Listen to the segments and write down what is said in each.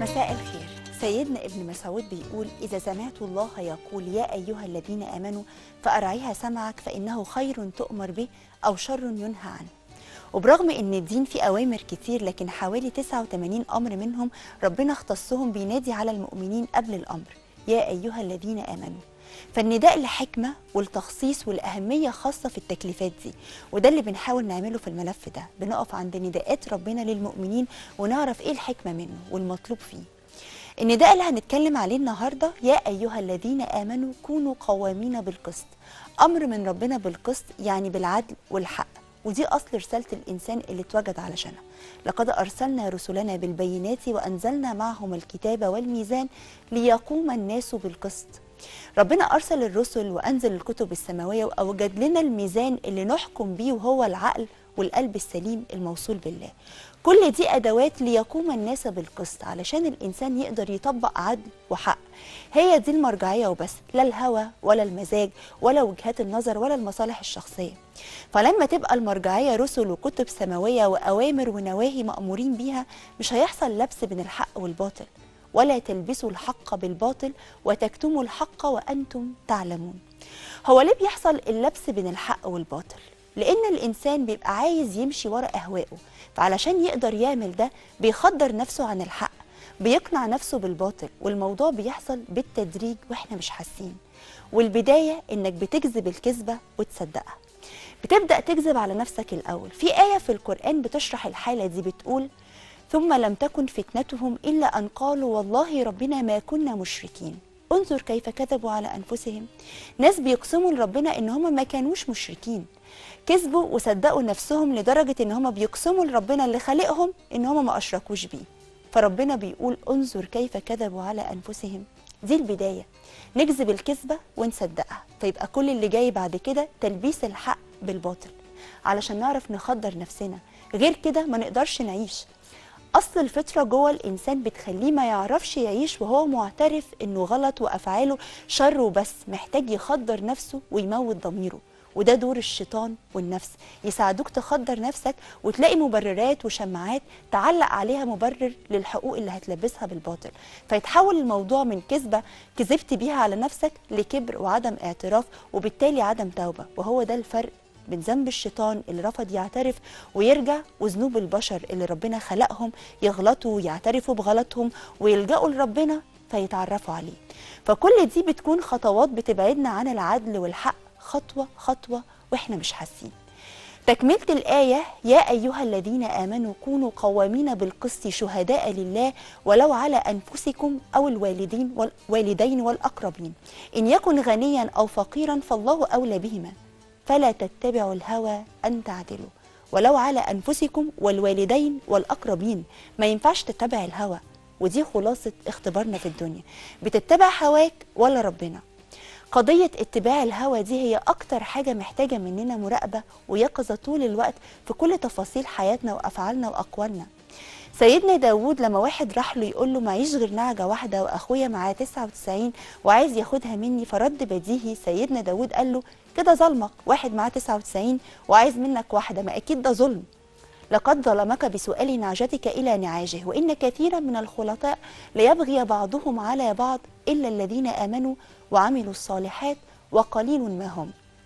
مساء الخير سيدنا ابن مسعود بيقول إذا سمعت الله يقول يا أيها الذين آمنوا فأرعيها سمعك فإنه خير تؤمر به أو شر ينهى عنه وبرغم ان الدين فيه اوامر كتير لكن حوالي 89 امر منهم ربنا اختصهم بينادي على المؤمنين قبل الامر يا ايها الذين امنوا فالنداء لحكمه والتخصيص والاهميه خاصه في التكليفات دي وده اللي بنحاول نعمله في الملف ده بنقف عند نداءات ربنا للمؤمنين ونعرف ايه الحكمه منه والمطلوب فيه النداء اللي هنتكلم عليه النهارده يا ايها الذين امنوا كونوا قوامين بالقسط امر من ربنا بالقسط يعني بالعدل والحق ودي اصل رساله الانسان اللي اتوجد علشانها لقد ارسلنا رسلنا بالبينات وانزلنا معهم الكتاب والميزان ليقوم الناس بالقسط ربنا ارسل الرسل وانزل الكتب السماويه واوجد لنا الميزان اللي نحكم بيه وهو العقل والقلب السليم الموصول بالله كل دي ادوات ليقوم الناس بالقسط علشان الانسان يقدر يطبق عدل وحق هي دي المرجعيه وبس لا الهوى ولا المزاج ولا وجهات النظر ولا المصالح الشخصيه فلما تبقى المرجعيه رسل وكتب سماويه واوامر ونواهي مامورين بيها مش هيحصل لبس بين الحق والباطل ولا تلبسوا الحق بالباطل وتكتموا الحق وانتم تعلمون هو ليه بيحصل اللبس بين الحق والباطل لان الانسان بيبقى عايز يمشي ورا اهوائه فعلشان يقدر يعمل ده بيخدر نفسه عن الحق بيقنع نفسه بالباطل والموضوع بيحصل بالتدريج واحنا مش حاسين والبدايه انك بتجذب الكذبه وتصدقها بتبدا تكذب على نفسك الاول في ايه في القران بتشرح الحاله دي بتقول ثم لم تكن فتنتهم الا ان قالوا والله ربنا ما كنا مشركين انظر كيف كذبوا على انفسهم ناس بيقسموا لربنا ان هم ما كانوش مشركين كذبوا وصدقوا نفسهم لدرجه ان هم بيقسموا لربنا اللي خالقهم ان هم ما اشركوش بيه فربنا بيقول انظر كيف كذبوا على انفسهم دي البدايه نكذب الكذبه ونصدقها فيبقى كل اللي جاي بعد كده تلبيس الحق بالباطل علشان نعرف نخدر نفسنا غير كده ما نقدرش نعيش اصل الفطره جوه الانسان بتخليه ما يعرفش يعيش وهو معترف انه غلط وافعاله شر وبس محتاج يخدر نفسه ويموت ضميره وده دور الشيطان والنفس يساعدوك تخدر نفسك وتلاقي مبررات وشماعات تعلق عليها مبرر للحقوق اللي هتلبسها بالباطل فيتحول الموضوع من كذبه كذبت بيها على نفسك لكبر وعدم اعتراف وبالتالي عدم توبه وهو ده الفرق بين ذنب الشيطان اللي رفض يعترف ويرجع وذنوب البشر اللي ربنا خلقهم يغلطوا ويعترفوا بغلطهم ويلجأوا لربنا فيتعرفوا عليه فكل دي بتكون خطوات بتبعدنا عن العدل والحق خطوة خطوة وإحنا مش حاسين تكملة الآية يا أيها الذين آمنوا كونوا قوامين بالقسط شهداء لله ولو على أنفسكم أو الوالدين والوالدين والأقربين إن يكن غنيا أو فقيرا فالله أولى بهما فلا تتبعوا الهوى أن تعدلوا ولو على أنفسكم والوالدين والأقربين ما ينفعش تتبع الهوى ودي خلاصة اختبارنا في الدنيا بتتبع هواك ولا ربنا قضية اتباع الهوى دي هي أكتر حاجة محتاجة مننا مراقبة ويقظة طول الوقت في كل تفاصيل حياتنا وأفعالنا وأقوالنا سيدنا داود لما واحد راح له يقول له معيش غير نعجة واحدة وأخويا معاه 99 وعايز ياخدها مني فرد بديهي سيدنا داود قال له كده ظلمك واحد معاه 99 وعايز منك واحدة ما أكيد ده ظلم لقد ظلمك بسؤال نعجتك إلى نعاجه وإن كثيرا من الخلطاء ليبغي بعضهم على بعض إلا الذين آمنوا وعملوا الصالحات وقليل ما هم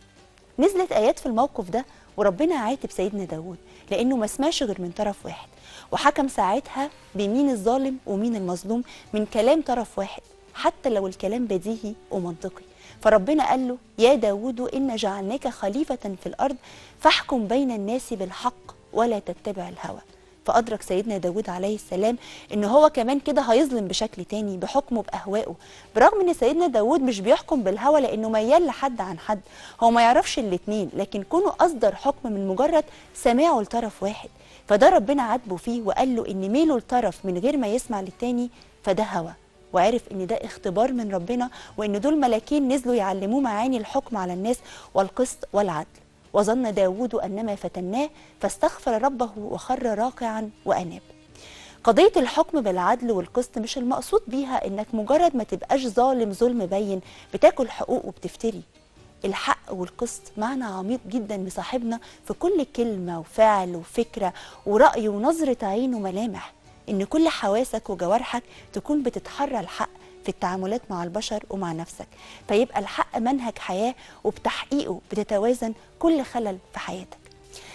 نزلت آيات في الموقف ده وربنا عاتب سيدنا داود لأنه ما سمعش غير من طرف واحد وحكم ساعتها بمين الظالم ومين المظلوم من كلام طرف واحد حتى لو الكلام بديهي ومنطقي فربنا قال له يا داود إن جعلناك خليفة في الأرض فاحكم بين الناس بالحق ولا تتبع الهوى فأدرك سيدنا داود عليه السلام إن هو كمان كده هيظلم بشكل تاني بحكمه بأهوائه برغم إن سيدنا داود مش بيحكم بالهوى لأنه ميال لحد عن حد هو ما يعرفش الاتنين لكن كونه أصدر حكم من مجرد سماعه لطرف واحد فده ربنا عاتبه فيه وقال له إن ميله لطرف من غير ما يسمع للتاني فده هوى وعرف ان ده اختبار من ربنا وان دول ملاكين نزلوا يعلموه معاني الحكم على الناس والقسط والعدل وظن داود أنما فتناه فاستغفر ربه وخر راكعا وأناب قضية الحكم بالعدل والقسط مش المقصود بيها إنك مجرد ما تبقاش ظالم ظلم بين بتاكل حقوق وبتفتري الحق والقسط معنى عميق جدا مصاحبنا في كل كلمة وفعل وفكرة ورأي ونظرة عين وملامح ان كل حواسك وجوارحك تكون بتتحرى الحق في التعاملات مع البشر ومع نفسك فيبقى الحق منهج حياه وبتحقيقه بتتوازن كل خلل في حياتك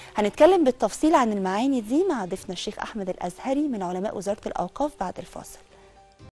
هنتكلم بالتفصيل عن المعاني دي مع ضيفنا الشيخ احمد الازهري من علماء وزاره الاوقاف بعد الفاصل